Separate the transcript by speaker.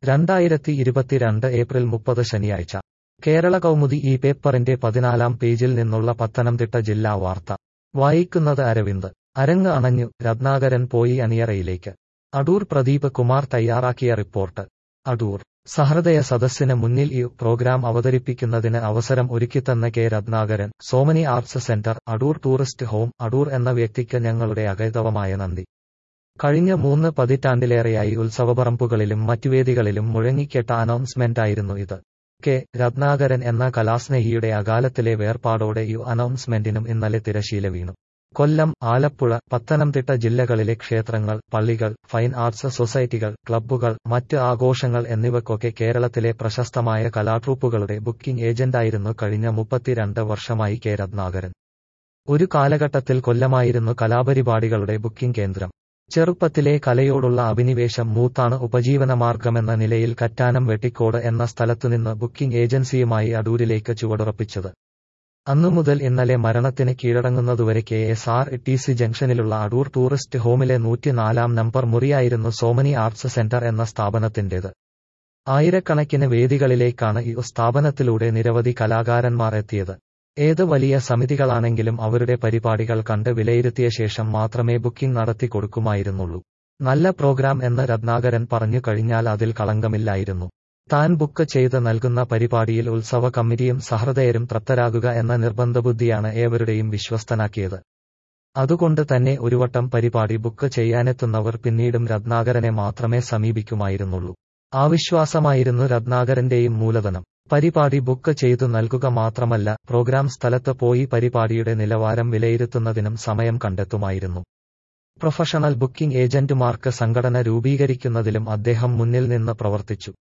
Speaker 1: രണ്ടായിരത്തി ഇരുപത്തിരണ്ട് ഏപ്രിൽ മുപ്പത് ശനിയാഴ്ച കേരള കൗമുദി ഈ പേപ്പറിന്റെ പതിനാലാം പേജിൽ നിന്നുള്ള പത്തനംതിട്ട ജില്ലാ വാർത്ത വായിക്കുന്നത് അരവിന്ദ് അരങ്ങ് അണഞ്ഞു രത്നാകരൻ പോയി അണിയറയിലേക്ക് അടൂർ പ്രദീപ് കുമാർ തയ്യാറാക്കിയ റിപ്പോർട്ട് അടൂർ സഹൃദയ സദസ്സിന് മുന്നിൽ ഈ പ്രോഗ്രാം അവതരിപ്പിക്കുന്നതിന് അവസരം ഒരുക്കിത്തന്ന K Ratnakaran Somani arts centre Adoor tourist home Adoor എന്ന വ്യക്തിക്ക് ഞങ്ങളുടെ അകൈതവമായ നന്ദി കഴിഞ്ഞ മൂന്ന് പതിറ്റാണ്ടിലേറെയായി ഉത്സവപറമ്പുകളിലും മറ്റു വേദികളിലും മുഴങ്ങിക്കേട്ട അനൗൺസ്മെന്റായിരുന്നു ഇത് കെ രത്നാകരൻ എന്ന കലാസ്നേഹിയുടെ അകാലത്തിലെ വേർപാടോടെ യു അനൗൺസ്മെന്റിനും ഇന്നലെ തിരശീല വീണു കൊല്ലം ആലപ്പുഴ പത്തനംതിട്ട ജില്ലകളിലെ ക്ഷേത്രങ്ങൾ പള്ളികൾ ഫൈൻ ആർട്സ് സൊസൈറ്റികൾ ക്ലബ്ബുകൾ മറ്റ് ആഘോഷങ്ങൾ എന്നിവയ്ക്കൊക്കെ കേരളത്തിലെ പ്രശസ്തമായ കലാട്രൂപ്പുകളുടെ ബുക്കിംഗ് ഏജന്റായിരുന്നു കഴിഞ്ഞ മുപ്പത്തിരണ്ട് വർഷമായി കെ രത്നാകരൻ ഒരു കാലഘട്ടത്തിൽ കൊല്ലമായിരുന്നു കലാപരിപാടികളുടെ ബുക്കിംഗ് കേന്ദ്രം ചെറുപ്പത്തിലെ കലയോടുള്ള അഭിനിവേശം മൂത്താണ് ഉപജീവനമാർഗമെന്ന നിലയിൽ കറ്റാനം വെട്ടിക്കോട് എന്ന സ്ഥലത്തുനിന്ന് ബുക്കിംഗ് ഏജൻസിയുമായി അടൂരിലേക്ക് ചുവടുറപ്പിച്ചത് അന്നു മുതൽ ഇന്നലെ മരണത്തിന് കീഴടങ്ങുന്നതുവരെ K S R T C ജംഗ്ഷനിലുള്ള അടൂർ ടൂറിസ്റ്റ് ഹോമിലെ നൂറ്റിനാലാം നമ്പർ മുറിയായിരുന്നു സോമനി ആർട്സ് സെന്റർ എന്ന സ്ഥാപനത്തിന്റേത് ആയിരക്കണക്കിന് വേദികളിലേക്കാണ് ഈ സ്ഥാപനത്തിലൂടെ നിരവധി കലാകാരന്മാർ എത്തിയത് ഏത് വലിയ സമിതികളാണെങ്കിലും അവരുടെ പരിപാടികൾ കണ്ട് വിലയിരുത്തിയ ശേഷം മാത്രമേ ബുക്കിംഗ് നടത്തി കൊടുക്കുമായിരുന്നുള്ളൂ നല്ല പ്രോഗ്രാം എന്ന് രത്നാകരൻ പറഞ്ഞു കഴിഞ്ഞാൽ അതിൽ കളങ്കമില്ലായിരുന്നു താൻ ബുക്ക് ചെയ്ത് നൽകുന്ന പരിപാടിയിൽ ഉത്സവ കമ്മിറ്റിയും സഹൃദയരും തൃപ്തരാകുക എന്ന നിർബന്ധബുദ്ധിയാണ് ഏവരുടെയും വിശ്വസ്തനാക്കിയത് അതുകൊണ്ട് തന്നെ ഒരു വട്ടം പരിപാടി ബുക്ക് ചെയ്യാനെത്തുന്നവർ പിന്നീടും രത്നാകരനെ മാത്രമേ സമീപിക്കുമായിരുന്നുള്ളൂ ആ വിശ്വാസമായിരുന്നു രത്നാകരന്റെയും മൂലധനം പരിപാടി ബുക്ക് ചെയ്തു നൽകുക മാത്രമല്ല പ്രോഗ്രാം സ്ഥലത്ത് പോയി പരിപാടിയുടെ നിലവാരം വിലയിരുത്തുന്നതിനും സമയം കണ്ടെത്തുമായിരുന്നു പ്രൊഫഷണൽ ബുക്കിംഗ് ഏജന്റുമാർക്ക് സംഘടന രൂപീകരിക്കുന്നതിലും അദ്ദേഹം മുന്നിൽ നിന്ന് പ്രവർത്തിച്ചു